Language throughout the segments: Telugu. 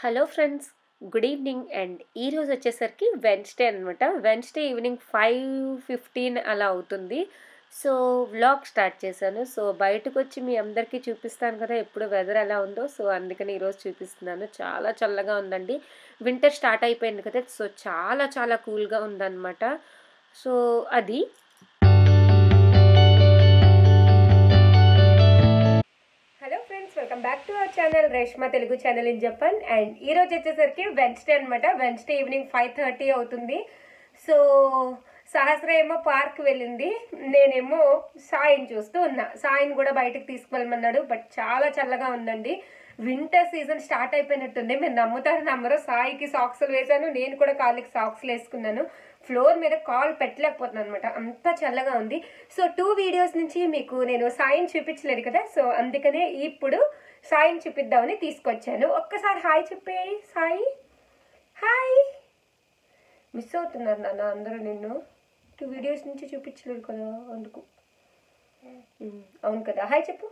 Hello friends good evening and ఈరోజు వచ్చేసరికి వెన్స్డే అనమాట వెన్స్డే ఈవినింగ్ ఫైవ్ ఫిఫ్టీన్ అలా అవుతుంది సో వ్లాగ్ స్టార్ట్ చేశాను సో బయటకు వచ్చి మీ అందరికీ చూపిస్తాను కదా ఎప్పుడు వెదర్ ఎలా ఉందో సో అందుకని ఈరోజు చూపిస్తున్నాను చాలా చల్లగా ఉందండి వింటర్ స్టార్ట్ అయిపోయింది కదా సో చాలా చాలా కూల్గా ఉందన్నమాట సో అది hello friends welcome back to our channel Reshma Telugu channel in Japan and ఈ రోజు వచ్చేసరికి వెన్స్డే అనమాట వెన్స్డే ఈవినింగ్ ఫైవ్ థర్టీ అవుతుంది సో సహస్ర ఏమో పార్క్ వెళ్ళింది నేనేమో సాయిని చూస్తూ ఉన్నా సాయిని కూడా బయటకు తీసుకువెళ్ళమన్నాడు బట్ చాలా చల్లగా ఉందండి వింటర్ సీజన్ స్టార్ట్ అయిపోయినట్టుంది మీరు నమ్ముతారు నమ్మరు సాయికి సాక్స్లు వేశాను నేను కూడా కాళ్ళకి సాక్స్లు వేసుకున్నాను ఫ్లోర్ మీద కాల్ పెట్టలేకపోతున్నాను అనమాట అంత చల్లగా ఉంది సో టూ వీడియోస్ నుంచి మీకు నేను సాయిని చూపించలేదు కదా సో అందుకనే ఇప్పుడు సాయిని చూపిద్దామని తీసుకొచ్చాను ఒక్కసారి హాయ్ చెప్పే సాయి హాయ్ మిస్ అవుతున్నారు నాన్న అందరూ నిన్ను టూ వీడియోస్ నుంచి చూపించలేదు కదా అందుకు ఉమ్, అవును కదా హాయ్ చెప్పు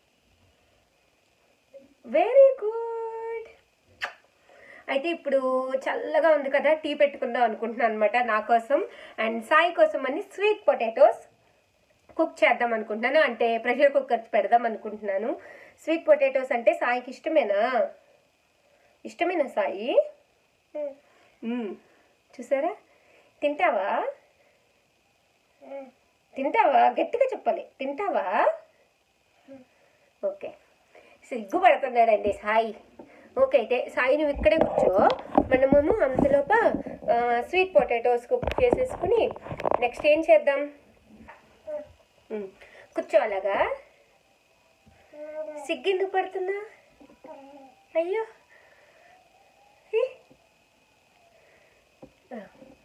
వెరీ గుడ్ అయితే ఇప్పుడు చల్లగా ఉంది కదా టీ పెట్టుకుందాం అనుకుంటున్నాను అనమాట నా కోసం అండ్ సాయి కోసం అని స్వీట్ పొటాటోస్ కుక్ చేద్దాం అనుకుంటున్నాను అంటే ప్రెషర్ కుక్కర్ పెడదాం అనుకుంటున్నాను స్వీట్ పొటాటోస్ అంటే సాయికి ఇష్టమేనా ఇష్టమేనా సాయి మ్మ్. చూసారా తింటావా తింటావా గట్టిగా చెప్పాలి తింటావా ఓకే సిగ్గుపడుతున్నాడండి సాయి ఓకే అయితే సాయి నువ్వు ఇక్కడే కూర్చో మనమేమో అంతలోప ఆ, స్వీట్ పొటాటోస్ కుక్ చేసేసుకుని నెక్స్ట్ ఏం చేద్దాం ఉమ్, కూర్చో అలాగా సిగ్గెందుకు పడుతున్నా అయ్యో హి. ఆ.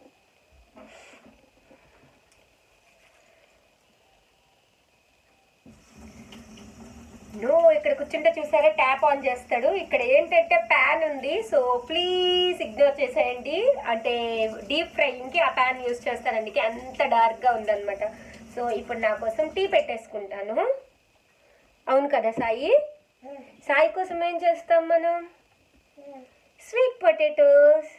నో ఇక్కడ కూర్చుంటే చూసారా ట్యాప్ ఆన్ చేస్తాడు ఇక్కడ ఏంటంటే ప్యాన్ ఉంది సో ప్లీజ్ ఇగ్నోర్ చేసేయండి అంటే డీప్ ఫ్రైయింగ్కి ఆ ప్యాన్ యూస్ చేస్తానండి అంత డార్క్గా ఉందన్నమాట సో ఇప్పుడు నా కోసం టీ పెట్టేసుకుంటాను అవును కదా సాయి సాయి కోసం ఏం చేస్తాం మనం స్వీట్ పొటాటోస్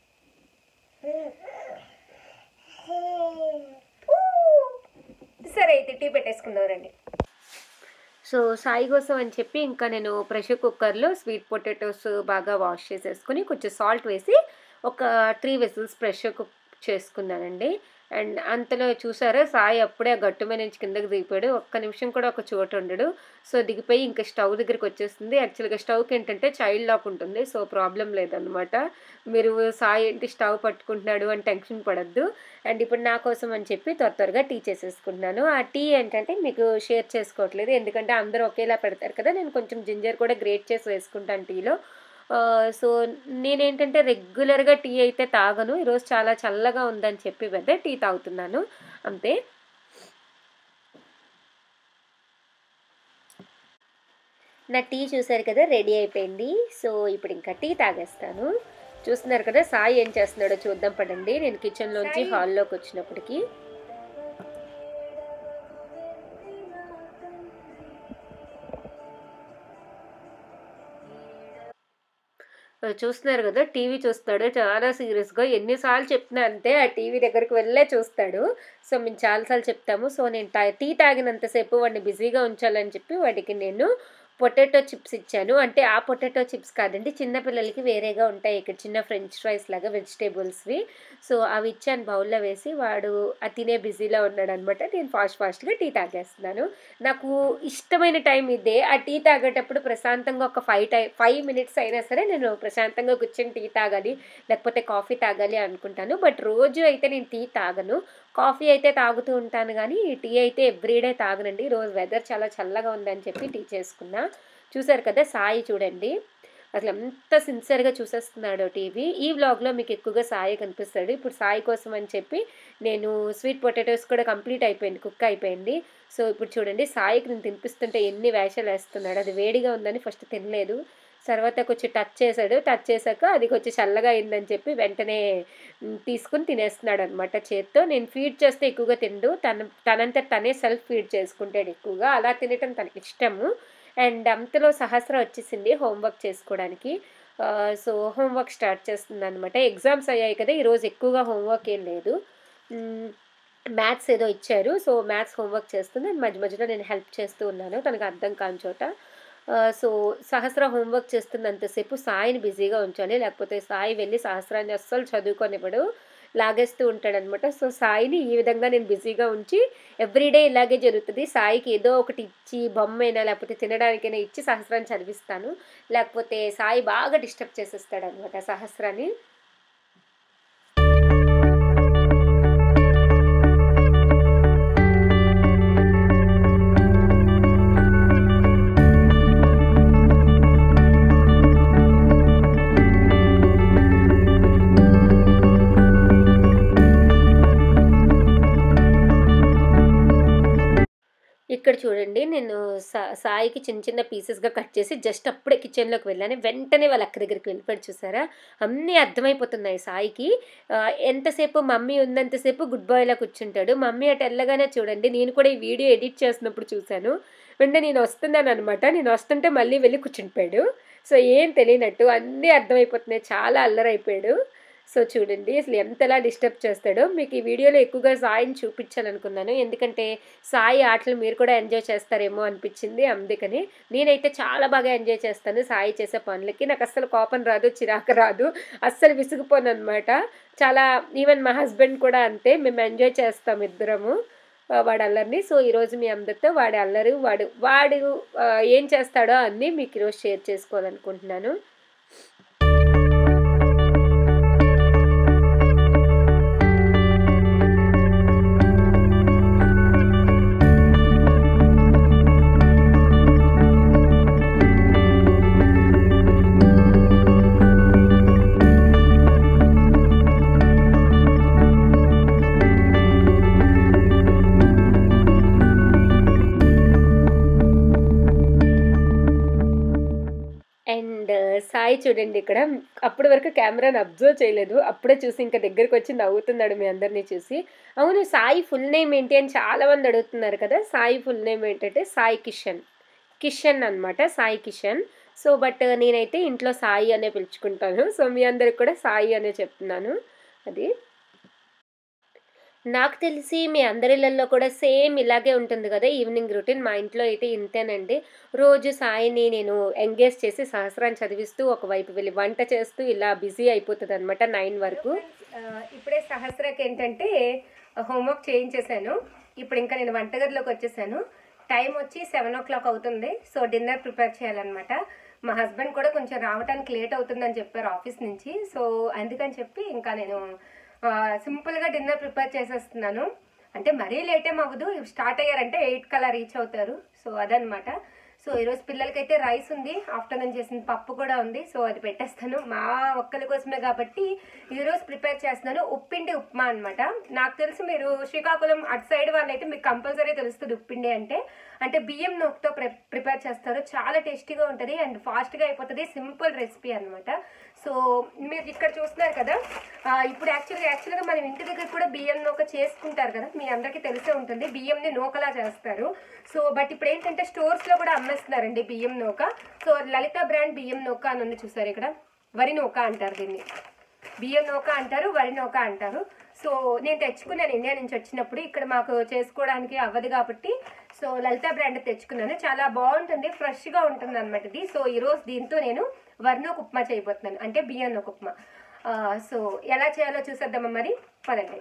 సరే అయితే టీ పెట్టేసుకుందాం రండి సో సాయి కోసం అని చెప్పి ఇంకా నేను ప్రెషర్ కుక్కర్లో స్వీట్ పొటాటోస్ బాగా వాష్ చేసేసుకుని కొంచెం సాల్ట్ వేసి ఒక త్రీ విజిల్స్ ప్రెషర్ కుక్ చేసుకున్నానండి అండ్ అంతలో చూసారా సాయి అప్పుడే ఆ గట్టు మీద నుంచి కిందకి దిగిపోయాడు ఒక్క నిమిషం కూడా ఒక చోట ఉండడు సో దిగిపోయి ఇంకా స్టవ్ దగ్గరికి వచ్చేస్తుంది యాక్చువల్గా స్టవ్కి ఏంటంటే చైల్డ్ లాక్ ఉంటుంది సో ప్రాబ్లం లేదనమాట మీరు సాయి ఏంటి స్టవ్ పట్టుకుంటున్నాడు అని టెన్షన్ పడద్దు అండ్ ఇప్పుడు నా కోసం అని చెప్పి త్వర త్వరగా టీ చేసేసుకుంటున్నాను ఆ టీ ఏంటంటే మీకు షేర్ చేసుకోవట్లేదు ఎందుకంటే అందరూ ఒకేలా పెడతారు కదా నేను కొంచెం జింజర్ కూడా గ్రేట్ చేసి వేసుకుంటాను టీలో ఆ, సో నేనేంటంటే రెగ్యులర్గా టీ అయితే తాగను ఈరోజు చాలా చల్లగా ఉందని చెప్పి వెదర్ టీ తాగుతున్నాను అంతే నా టీ చూసారు కదా రెడీ అయిపోయింది సో ఇప్పుడు ఇంకా టీ తాగేస్తాను చూస్తున్నారు కదా సాయి ఏం చేస్తున్నాడో చూద్దాం పడండి నేను కిచెన్లోంచి హాల్లోకి వచ్చినప్పటికి చూస్తున్నారు కదా టీవీ చూస్తాడు చాలా సీరియస్గా ఎన్నిసార్లు చెప్తున్నా అంతే ఆ టీవీ దగ్గరికి వెళ్ళే చూస్తాడు సో మేము చాలాసార్లు చెప్తాము సో నేను టా టీ తాగినంతసేపు వాడిని బిజీగా ఉంచాలని చెప్పి వాడికి నేను పొటాటో చిప్స్ ఇచ్చాను అంటే ఆ పొటాటో చిప్స్ కాదండి చిన్నపిల్లలకి వేరేగా ఉంటాయి ఇక్కడ చిన్న ఫ్రెంచ్ ఫ్రైస్ లాగా వెజిటేబుల్స్వి సో అవి ఇచ్చాను బౌల్లో వేసి వాడు ఆ తినే బిజీలో ఉన్నాడు అనమాట నేను ఫాస్ట్ ఫాస్ట్గా టీ తాగేస్తున్నాను నాకు ఇష్టమైన టైం ఇదే ఆ టీ తాగేటప్పుడు ప్రశాంతంగా ఒక ఫైవ్ టై ఫైవ్ మినిట్స్ అయినా సరే నేను ప్రశాంతంగా కూర్చొని టీ తాగాలి లేకపోతే కాఫీ తాగాలి అనుకుంటాను బట్ రోజు అయితే నేను టీ తాగను కాఫీ అయితే తాగుతూ ఉంటాను కానీ టీ అయితే ఎవ్రీడే తాగనండి రోజు వెదర్ చాలా చల్లగా ఉందని చెప్పి టీ చేసుకున్నా చూసారు కదా సాయి చూడండి అసలు ఎంత సిన్సియర్గా చూసేస్తున్నాడో టీవీ ఈ వ్లాగ్లో మీకు ఎక్కువగా సాయి కనిపిస్తాడు ఇప్పుడు సాయి కోసం అని చెప్పి నేను స్వీట్ పొటాటోస్ కూడా కంప్లీట్ అయిపోయింది కుక్ అయిపోయింది సో ఇప్పుడు చూడండి సాయికి నేను తినిపిస్తుంటే ఎన్ని వేషాలు వేస్తున్నాడు అది వేడిగా ఉందని ఫస్ట్ తినలేదు తర్వాత కొంచెం టచ్ చేశాడు టచ్ చేశాక అది కొంచెం చల్లగా అయిందని చెప్పి వెంటనే మ్, తీసుకుని తినేస్తున్నాడు అనమాట చేత్తో నేను ఫీడ్ చేస్తే ఎక్కువగా తిండు తన తనంత తనే సెల్ఫ్ ఫీడ్ చేసుకుంటాడు ఎక్కువగా అలా తినటం తనకి ఇష్టము అండ్ అంతలో సహస్ర వచ్చేసింది హోంవర్క్ చేసుకోవడానికి సో హోంవర్క్ స్టార్ట్ చేస్తుంది అనమాట ఎగ్జామ్స్ అయ్యాయి కదా ఈరోజు ఎక్కువగా హోంవర్క్ ఏం లేదు మ్యాథ్స్ ఏదో ఇచ్చారు సో మ్యాథ్స్ హోంవర్క్ చేస్తుంది అండ్ మధ్య మధ్యలో నేను హెల్ప్ చేస్తూ ఉన్నాను తనకు అర్థం కాని చోట ఆ, సో సహస్ర హోంవర్క్ చేస్తున్నంతసేపు సాయిని బిజీగా ఉంచాలి లేకపోతే సాయి వెళ్ళి సహస్రాన్ని అస్సలు చదువుకొనివ్వడు లాగేస్తూ ఉంటాడనమాట సో సాయిని ఈ విధంగా నేను బిజీగా ఉంచి ఎవ్రీడే ఇలాగే జరుగుతుంది సాయికి ఏదో ఒకటి ఇచ్చి బొమ్మైనా లేకపోతే తినడానికైనా ఇచ్చి సహస్రాన్ని చదివిస్తాను లేకపోతే సాయి బాగా డిస్టర్బ్ చేసేస్తాడు అనమాట సహస్రాన్ని ఇక్కడ చూడండి నేను సా సాయికి చిన్న చిన్న పీసెస్గా కట్ చేసి జస్ట్ అప్పుడే కిచెన్లోకి వెళ్ళాను వెంటనే వాళ్ళ అక్క దగ్గరికి వెళ్ళిపోయి చూసారా అన్నీ అర్థమైపోతున్నాయి సాయికి ఆ, ఎంతసేపు మమ్మీ ఉన్నంతసేపు గుడ్ బాయ్లా కూర్చుంటాడు మమ్మీ అటు వెళ్ళగానే చూడండి నేను కూడా ఈ వీడియో ఎడిట్ చేసినప్పుడు చూశాను వెంటనే నేను వస్తున్నాను అనమాట నేను వస్తుంటే మళ్ళీ వెళ్ళి కూర్చుండిపోయాడు సో ఏం తెలియనట్టు అన్నీ అర్థమైపోతున్నాయి చాలా అల్లరైపోయాడు సో చూడండి అసలు ఎంతలా డిస్టర్బ్ చేస్తాడో మీకు ఈ వీడియోలో ఎక్కువగా సాయిని చూపించాలనుకున్నాను ఎందుకంటే సాయి ఆటలు మీరు కూడా ఎంజాయ్ చేస్తారేమో అనిపించింది అందుకని నేనైతే చాలా బాగా ఎంజాయ్ చేస్తాను సాయి చేసే పనులకి నాకు అస్సలు కోపం రాదు చిరాకు రాదు అస్సలు విసిగిపోను అనమాట చాలా ఈవెన్ మా హస్బెండ్ కూడా అంతే మేము ఎంజాయ్ చేస్తాం ఇద్దరము ఆ, వాడి అల్లరిని సో ఈరోజు మీ అందరితో వాడి అల్లరి వాడు వాడు ఆ, ఏం చేస్తాడో అన్నీ మీకు ఈరోజు షేర్ చేసుకోవాలనుకుంటున్నాను అండ్ సాయి చూడండి ఇక్కడ అప్పటి వరకు కెమెరాని అబ్జర్వ్ చేయలేదు అప్పుడే చూసి ఇంకా దగ్గరికి వచ్చి నవ్వుతున్నాడు మీ అందరినీ చూసి అవును సాయి ఫుల్ నేమ్ ఏంటి అని చాలా మంది అడుగుతున్నారు కదా సాయి ఫుల్ నేమ్ ఏంటంటే సాయి కిషన్ కిషన్ అన్నమాట సాయి కిషన్ సో బట్ నేనైతే ఇంట్లో సాయి అనే పిలుచుకుంటాను సో మీ అందరికి కూడా సాయి అనే చెప్తున్నాను అది నాకు తెలిసి మీ అందరిళ్ళల్లో కూడా సేమ్ ఇలాగే ఉంటుంది కదా ఈవినింగ్ రొటీన్ మా ఇంట్లో అయితే ఇంతేనండి రోజు సాయిని నేను ఎంగేజ్ చేసి సహస్రాన్ని చదివిస్తూ ఒకవైపు వెళ్ళి వంట చేస్తూ ఇలా బిజీ అయిపోతుంది అనమాట నైన్ వరకు ఇప్పుడే సహస్రకి ఏంటంటే హోంవర్క్ చేయించేశాను ఇప్పుడు ఇంకా నేను వంటగదిలోకి వచ్చేసాను టైం వచ్చి సెవెన్ ఓ క్లాక్ అవుతుంది సో డిన్నర్ ప్రిపేర్ చేయాలన్నమాట మా హస్బెండ్ కూడా కొంచెం రావడానికి లేట్ అవుతుందని చెప్పారు ఆఫీస్ నుంచి సో అందుకని చెప్పి ఇంకా నేను ఆ, సింపుల్గా డిన్నర్ ప్రిపేర్ చేసేస్తున్నాను అంటే మరీ లేట్ ఏం అవ్వదు స్టార్ట్ అయ్యారంటే ఎయిట్ కల్లా రీచ్ అవుతారు సో అదనమాట సో ఈరోజు పిల్లలకైతే రైస్ ఉంది ఆఫ్టర్నూన్ చేసిన పప్పు కూడా ఉంది సో అది పెట్టేస్తాను మా ఒక్కరి కోసమే కాబట్టి ఈరోజు ప్రిపేర్ చేస్తున్నాను ఉప్పిండి ఉప్మా అన్నమాట నాకు తెలిసి మీరు శ్రీకాకుళం అటు సైడ్ వాళ్ళైతే మీకు కంపల్సరీ తెలుస్తుంది ఉప్పిండి అంటే అంటే బియ్యం నూకతో ప్రి ప్రిపేర్ చేస్తారు చాలా టేస్టీగా ఉంటుంది అండ్ ఫాస్ట్గా అయిపోతుంది సింపుల్ రెసిపీ అన్నమాట సో మీరు ఇక్కడ చూస్తున్నారు కదా ఆ, ఇప్పుడు యాక్చువల్గా యాక్చువల్గా మనం ఇంటి దగ్గర కూడా బియ్యం నూక చేసుకుంటారు కదా మీ అందరికీ తెలిసే ఉంటుంది బియ్యంని నూకలా చేస్తారు సో బట్ ఇప్పుడు ఏంటంటే స్టోర్స్లో కూడా అమ్మేస్తున్నారండి బియ్యం నూక సో లలిత బ్రాండ్ బియ్యం నూక అని ఉంది చూసారు ఇక్కడ వరి నూక అంటారు దీన్ని బియ్యం నూక అంటారు వరి నూక అంటారు సో నేను తెచ్చుకున్నాను ఇండియా నుంచి వచ్చినప్పుడు ఇక్కడ మాకు చేసుకోవడానికి అవ్వదు కాబట్టి సో లలిత బ్రాండ్ తెచ్చుకున్నాను చాలా బాగుంటుంది ఫ్రెష్గా ఉంటుంది అనమాట ఇది సో ఈరోజు దీంతో నేను వర్ణోక ఉప్మా చేయబోతున్నాను అంటే బియ్యం నూక ఉప్మా ఆ, సో ఎలా చేయాలో చూసేద్దామా మరి పదండి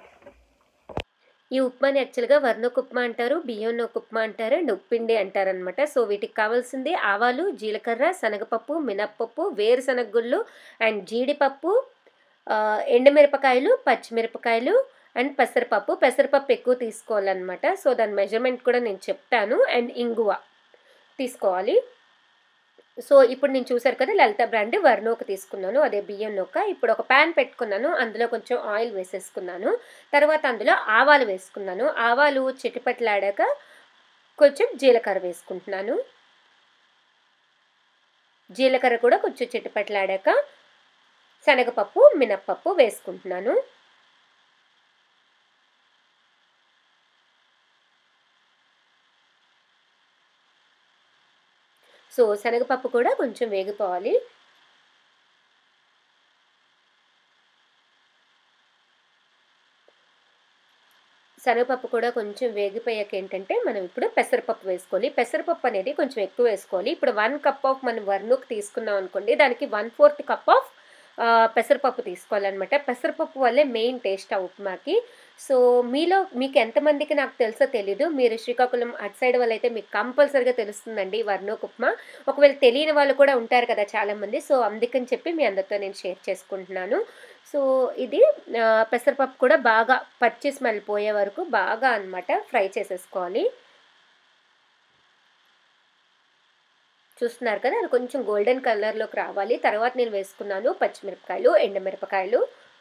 ఈ ఉప్మాని యాక్చువల్గా వర్ణకు ఉప్మా అంటారు బియ్యం నూక ఉప్మా అంటారు అండ్ ఉప్పిండి అంటారు అనమాట సో వీటికి కావాల్సింది ఆవాలు జీలకర్ర శనగపప్పు మినప్పప్పు వేరుశనగ గుళ్ళు అండ్ జీడిపప్పు ఆ, ఎండుమిరపకాయలు పచ్చిమిరపకాయలు అండ్ పెసరపప్పు పెసరపప్పు ఎక్కువ తీసుకోవాలన్నమాట సో దాని మెజర్మెంట్ కూడా నేను చెప్తాను అండ్ ఇంగువ తీసుకోవాలి సో ఇప్పుడు నేను చూసారు కదా లలిత బ్రాండ్ వర్ణోక తీసుకున్నాను అదే బియ్యం నూక ఇప్పుడు ఒక ప్యాన్ పెట్టుకున్నాను అందులో కొంచెం ఆయిల్ వేసేసుకున్నాను తర్వాత అందులో ఆవాలు వేసుకున్నాను ఆవాలు చిటిపట్లాడాక కొంచెం జీలకర్ర వేసుకుంటున్నాను జీలకర్ర కూడా కొంచెం చిటిపట్లాడాక శనగపప్పు మినప్పప్పు వేసుకుంటున్నాను సో శనగపప్పు కూడా కొంచెం వేగిపోవాలి శనగపప్పు కూడా కొంచెం వేగిపోయాక ఏంటంటే మనం ఇప్పుడు పెసరపప్పు వేసుకోవాలి పెసరపప్పు అనేది కొంచెం ఎక్కువ వేసుకోవాలి ఇప్పుడు వన్ కప్ ఆఫ్ మనం వర్నుకు తీసుకున్నాం అనుకోండి దానికి వన్ ఫోర్త్ కప్ ఆఫ్ ఆ, పెసరపప్పు తీసుకోవాలన్నమాట పెసరపప్పు వల్లే మెయిన్ టేస్ట్ ఆ ఉప్మాకి సో మీలో మీకు ఎంతమందికి నాకు తెలుసో తెలీదు మీరు శ్రీకాకుళం అటు సైడ్ వాళ్ళు అయితే మీకు కంపల్సరీగా తెలుస్తుందండి వర్ణోక్ ఉప్మా ఒకవేళ తెలియని వాళ్ళు కూడా ఉంటారు కదా చాలామంది సో అందుకని చెప్పి మీ అందరితో నేను షేర్ చేసుకుంటున్నాను సో ఇది ఆ, పెసరపప్పు కూడా బాగా పచ్చి స్మెల్ పోయే వరకు బాగా అన్నమాట ఫ్రై చేసేసుకోవాలి చూస్తున్నారు కదా అది కొంచెం గోల్డెన్ కలర్లోకి రావాలి తర్వాత నేను వేసుకున్నాను పచ్చిమిరపకాయలు ఎండమిరపకాయలు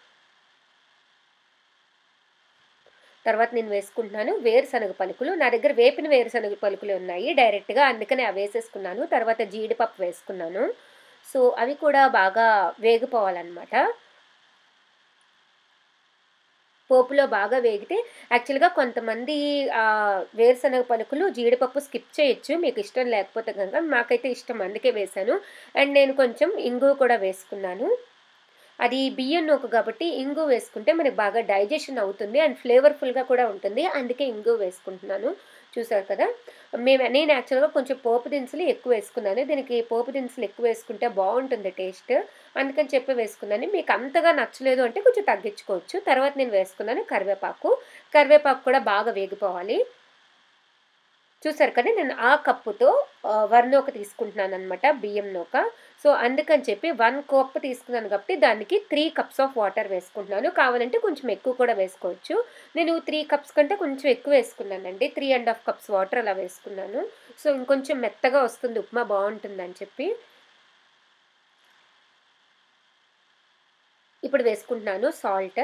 తర్వాత నేను వేసుకుంటున్నాను వేరుశనగ పలుకులు నా దగ్గర వేపిన వేరుశనగ పలుకులు ఉన్నాయి డైరెక్ట్గా అందుకనే అవి వేసేసుకున్నాను తర్వాత జీడిపప్పు వేసుకున్నాను సో అవి కూడా బాగా వేగిపోవాలన్నమాట పోపులో బాగా వేగితే యాక్చువల్గా కొంతమంది ఆ, వేరుశనగ పలుకులు జీడిపప్పు స్కిప్ చేయొచ్చు మీకు ఇష్టం లేకపోతే కనుక మాకైతే ఇష్టం అందుకే వేశాను అండ్ నేను కొంచెం ఇంగు కూడా వేసుకున్నాను అది బియ్యం నూక కాబట్టి ఇంగు వేసుకుంటే మనకి బాగా డైజెషన్ అవుతుంది అండ్ ఫ్లేవర్ఫుల్గా కూడా ఉంటుంది అందుకే ఇంగు వేసుకుంటున్నాను చూసారు కదా మేము నేను యాక్చువల్గా కొంచెం పోపు దినుసులు ఎక్కువ వేసుకున్నాను దీనికి పోపు దినుసులు ఎక్కువ వేసుకుంటే బాగుంటుంది టేస్ట్ అందుకని చెప్పి వేసుకున్నాను మీకు అంతగా నచ్చలేదు అంటే కొంచెం తగ్గించుకోవచ్చు తర్వాత నేను వేసుకున్నాను కరివేపాకు కరివేపాకు కూడా బాగా వేగిపోవాలి చూసారు కదా నేను ఆ కప్పుతో ఆ, వర్ణోక తీసుకుంటున్నాను అనమాట బియ్యం నూక సో అందుకని చెప్పి వన్ కప్ తీసుకున్నాను కాబట్టి దానికి త్రీ కప్స్ ఆఫ్ వాటర్ వేసుకుంటున్నాను కావాలంటే కొంచెం ఎక్కువ కూడా వేసుకోవచ్చు నేను త్రీ కప్స్ కంటే కొంచెం ఎక్కువ వేసుకున్నానండి three and half cups water అలా వేసుకున్నాను సో ఇంకొంచెం మెత్తగా వస్తుంది ఉప్మా బాగుంటుందని చెప్పి ఇప్పుడు వేసుకుంటున్నాను సాల్ట్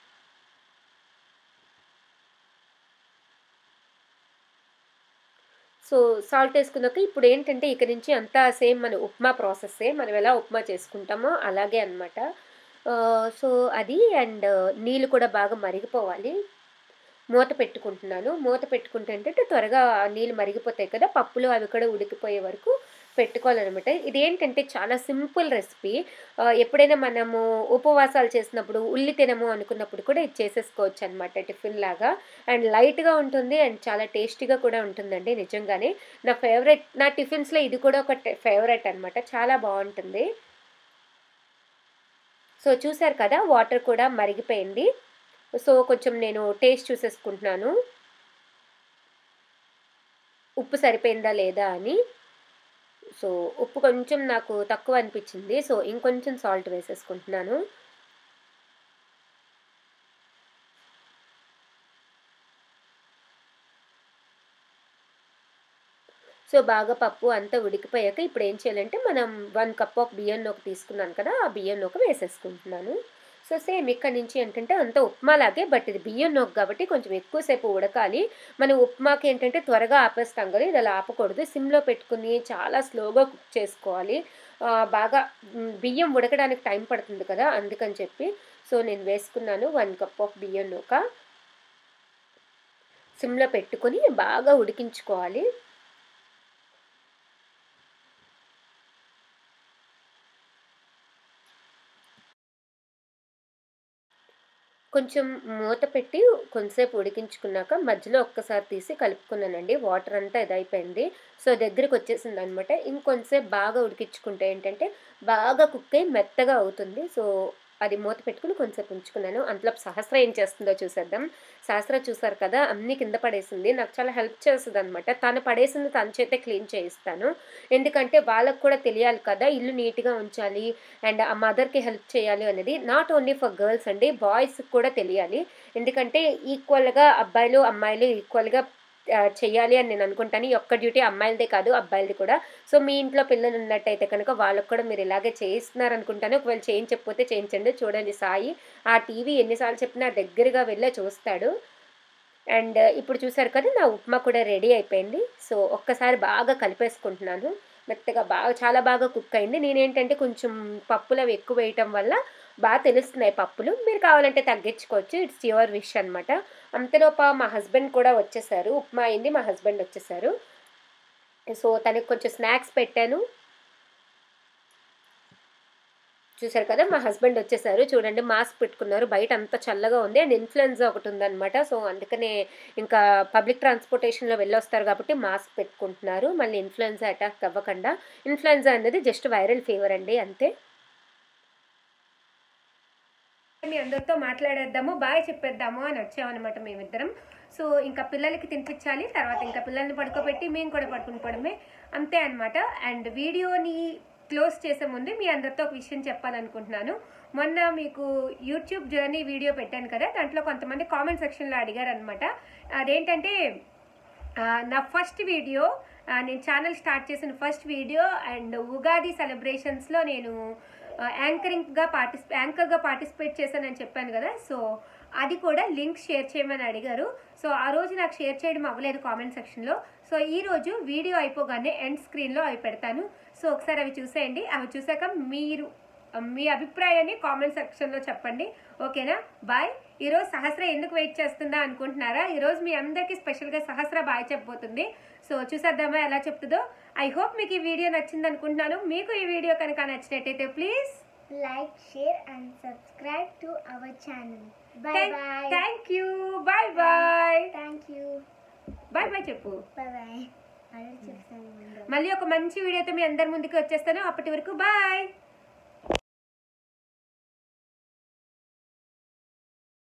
సో సాల్ట్ వేసుకున్నాక ఇప్పుడు ఏంటంటే ఇక నుంచి అంతా సేమ్ మన ఉప్మా ప్రాసెస్సే మనం ఎలా ఉప్మా చేసుకుంటామో అలాగే అనమాట సో అది అండ్ నీళ్ళు కూడా బాగా మరిగిపోవాలి మూత పెట్టుకుంటున్నాను మూత పెట్టుకుంటే ఏంటంటే త్వరగా ఆ నీళ్ళు మరిగిపోతాయి కదా పప్పులు అవి కూడా ఉడికిపోయే వరకు పెట్టుకోవాలన్నమాట ఇదేంటంటే చాలా సింపుల్ రెసిపీ ఎప్పుడైనా మనము ఉపవాసాలు చేసినప్పుడు ఉల్లి తినము అనుకున్నప్పుడు కూడా ఇది చేసేసుకోవచ్చు అనమాట టిఫిన్ లాగా అండ్ లైట్గా ఉంటుంది అండ్ చాలా టేస్టీగా కూడా ఉంటుందండి నిజంగానే నా ఫేవరెట్ నా టిఫిన్స్లో ఇది కూడా ఒక ఫేవరెట్ అనమాట చాలా బాగుంటుంది సో చూసారు కదా వాటర్ కూడా మరిగిపోయింది సో కొంచెం నేను టేస్ట్ చూసేసుకుంటున్నాను ఉప్పు సరిపోయిందా లేదా అని సో ఉప్పు కొంచెం నాకు తక్కువ అనిపించింది సో ఇంకొంచెం సాల్ట్ వేసేసుకుంటున్నాను సో బాగా పప్పు అంతా ఉడికిపోయాక ఇప్పుడు ఏం చేయాలంటే మనం వన్ కప్ ఆఫ్ బియ్యం నూక తీసుకున్నాను కదా ఆ బియ్యం నూక వేసేసుకుంటున్నాను సో సేమ్ ఇక్కడ నుంచి ఏంటంటే అంత ఉప్మాలాగే బట్ ఇది బియ్యం నూక కాబట్టి కొంచెం ఎక్కువసేపు ఉడకాలి మనం ఉప్మాకి ఏంటంటే త్వరగా ఆపేస్తాం కదా ఇది అలా ఆపకూడదు సిమ్లో పెట్టుకుని చాలా స్లోగా కుక్ చేసుకోవాలి ఆ, బాగా మ్, బియ్యం ఉడకడానికి టైం పడుతుంది కదా అందుకని చెప్పి సో నేను వేసుకున్నాను వన్ కప్ ఆఫ్ బియ్యం నూక సిమ్లో పెట్టుకొని బాగా ఉడికించుకోవాలి కొంచెం మూత పెట్టి కొంతసేపు ఉడికించుకున్నాక మధ్యలో ఒక్కసారి తీసి కలుపుకున్నానండి వాటర్ అంతా ఇదైపోయింది సో దగ్గరికి వచ్చేసింది అనమాట ఇంకొంతసేపు బాగా ఉడికించుకుంటే ఏంటంటే బాగా కుక్ అయి మెత్తగా అవుతుంది సో అది మూత పెట్టుకుని కొంచెంసేపు ఉంచుకున్నాను అంతలో సహస్ర ఏం చేస్తుందో చూసేద్దాం సహస్ర చూసారు కదా అన్ని కింద పడేసింది నాకు చాలా హెల్ప్ చేస్తుంది అనమాట తను పడేసింది తన చేతే క్లీన్ చేయిస్తాను ఎందుకంటే వాళ్ళకు కూడా తెలియాలి కదా ఇల్లు నీట్గా ఉంచాలి అండ్ ఆ మదర్కి హెల్ప్ చేయాలి అనేది నాట్ ఓన్లీ ఫర్ గర్ల్స్ అండి బాయ్స్కి కూడా తెలియాలి ఎందుకంటే ఈక్వల్గా అబ్బాయిలు అమ్మాయిలు ఈక్వల్గా ఆ, చెయ్యాలి అని నేను అనుకుంటాను ఈ ఒక్క డ్యూటీ అమ్మాయిలదే కాదు అబ్బాయిలది కూడా సో మీ ఇంట్లో పిల్లలు ఉన్నట్టయితే కనుక వాళ్ళకు కూడా మీరు ఇలాగే చేయిస్తున్నారు అనుకుంటాను ఒకవేళ చేయించకపోతే చేయించండి చూడండి సాయి ఆ టీవీ ఎన్నిసార్లు చెప్పినా దగ్గరగా వెళ్ళే చూస్తాడు అండ్ ఇప్పుడు చూసారు కదా నా ఉప్మా కూడా రెడీ అయిపోయింది సో ఒక్కసారి బాగా కలిపేసుకుంటున్నాను మెత్తగా బాగా చాలా బాగా కుక్ అయింది నేనేంటంటే కొంచెం పప్పులు అవి ఎక్కువ వేయటం వల్ల బాగా తెలుస్తున్నాయి పప్పులు మీరు కావాలంటే తగ్గించుకోవచ్చు ఇట్స్ యువర్ విష్ అనమాట అంతలోప మా హస్బెండ్ కూడా వచ్చేసారు ఉప్మా అయింది మా హస్బెండ్ వచ్చేసారు సో తనకి కొంచెం స్నాక్స్ పెట్టాను చూసారు కదా మా హస్బెండ్ వచ్చేసారు చూడండి మాస్క్ పెట్టుకున్నారు బయట అంత చల్లగా ఉంది అండ్ ఇన్ఫ్లుయెన్జా ఒకటి ఉందన్నమాట సో అందుకనే ఇంకా పబ్లిక్ ట్రాన్స్పోర్టేషన్లో వెళ్ళొస్తారు కాబట్టి మాస్క్ పెట్టుకుంటున్నారు మళ్ళీ ఇన్ఫ్లుయెన్జా అటాక్ అవ్వకుండా ఇన్ఫ్లుయెన్జా అనేది జస్ట్ వైరల్ ఫీవర్ అండి అంతే మీ అందరితో మాట్లాడేద్దాము బాయ్ చెప్పేద్దాము అని వచ్చామన్నమాట మేమిద్దరం సో ఇంకా పిల్లలకి తినిపించాలి తర్వాత ఇంకా పిల్లల్ని పడుకోబెట్టి మేము కూడా పడుకుని పోవడమే అంతే అనమాట అండ్ వీడియోని క్లోజ్ చేసే ముందు మీ అందరితో ఒక విషయం చెప్పాలనుకుంటున్నాను మొన్న మీకు యూట్యూబ్ జర్నీ వీడియో పెట్టాను కదా దాంట్లో కొంతమంది కామెంట్ సెక్షన్లో అడిగారు అనమాట అదేంటంటే ఆ, నా ఫస్ట్ వీడియో ఆ, నేను ఛానల్ స్టార్ట్ చేసిన ఫస్ట్ వీడియో అండ్ ఉగాది సెలబ్రేషన్స్లో నేను ఆ, యాంకరింగ్గా పార్టిసిపే యాంకర్గా పార్టిసిపేట్ చేశానని చెప్పాను కదా సో అది కూడా లింక్ షేర్ చేయమని అడిగారు సో ఆ రోజు నాకు షేర్ చేయడం అవ్వలేదు కామెంట్ సెక్షన్లో సో ఈ రోజు వీడియో అయిపోగానే ఎండ్ స్క్రీన్లో అవి పెడతాను సో ఒకసారి అవి చూసేయండి అవి చూసాక మీరు మీ అభిప్రాయాన్ని కామెంట్ సెక్షన్లో చెప్పండి ఓకేనా బాయ్ ఈరోజు సహస్ర ఎందుకు వెయిట్ చేస్తుందా అనుకుంటున్నారా ఈరోజు మీ అందరికీ స్పెషల్గా సహస్ర బాయ్ చెప్పబోతుంది సో చూసేద్దామా ఎలా చెప్తుందో ఐ హోప్ మీకు ఈ వీడియో నచ్చింది అనుకుంటున్నాను మీకు ఈ వీడియో కనుక నచ్చినట్టయితే please like, share, and subscribe to our channel. Bye bye. Thank you bye bye Thank you. Bye bye చెప్పు Bye bye. అదే చెప్తాను ముందు మళ్ళీ ఒక మంచి వీడియోతో మీ అందరి ముందుకు వచ్చేస్తాను అప్పటి వరకు బాయ్